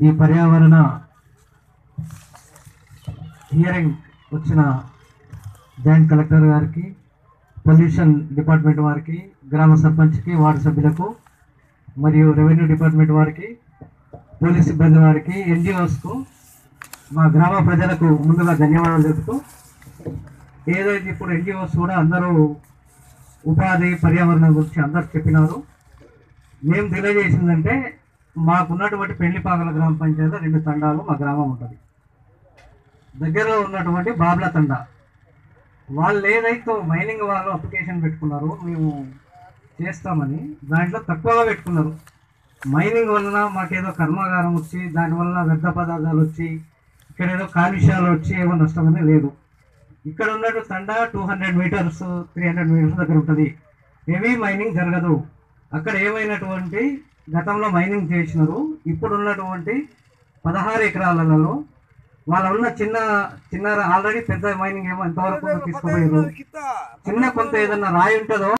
ఈ పర్యావరణ హియరింగ్ వచ్చిన జాయింట్ కలెక్టర్ గారికి పొల్యూషన్ డిపార్ట్మెంట్ వారికి గ్రామ సర్పంచ్కి వార్డు సభ్యులకు మరియు రెవెన్యూ డిపార్ట్మెంట్ వారికి పోలీస్ సిబ్బంది వారికి ఎన్జిఓస్కు మా గ్రామ ప్రజలకు ముందుగా ధన్యవాదాలు చెబుతూ ఏదైతే ఇప్పుడు ఎన్జిఓస్ కూడా అందరూ ఉపాధి పర్యావరణం గురించి అందరు చెప్పినారు మేము తెలియజేసిందంటే మాకున్నటువంటి పెళ్లిపాకల గ్రామ పంచాయతీ రెండు తండాలు మా గ్రామం ఉంటుంది దగ్గరలో ఉన్నటువంటి బాబ్లా తండా వాళ్ళు ఏదైతే మైనింగ్ వాళ్ళు అప్లికేషన్ పెట్టుకున్నారో మేము చేస్తామని దాంట్లో తక్కువగా పెట్టుకున్నారు మైనింగ్ వలన మాకేదో కర్మాగారం వచ్చి దాని వలన వ్యర్థ పదార్థాలు వచ్చి ఇక్కడ ఏదో కాలుష్యాలు వచ్చి ఏమో నష్టం అనేది లేదు ఇక్కడ ఉన్నట్టు తండా two hundred metres three hundred metres దగ్గర ఉంటుంది హెవీ మైనింగ్ జరగదు అక్కడ ఏమైనటువంటి గతంలో మైనింగ్ చేసినారు ఇప్పుడు ఉన్నటువంటి పదహారు ఎకరాలలో వాళ్ళ ఉన్న చిన్న చిన్న ఆల్రెడీ పెద్ద మైనింగ్ ఏమో ఎంతవరకు తీసుకుపోయారు చిన్న కొంత ఏదన్నా రాయి ఉంటుందో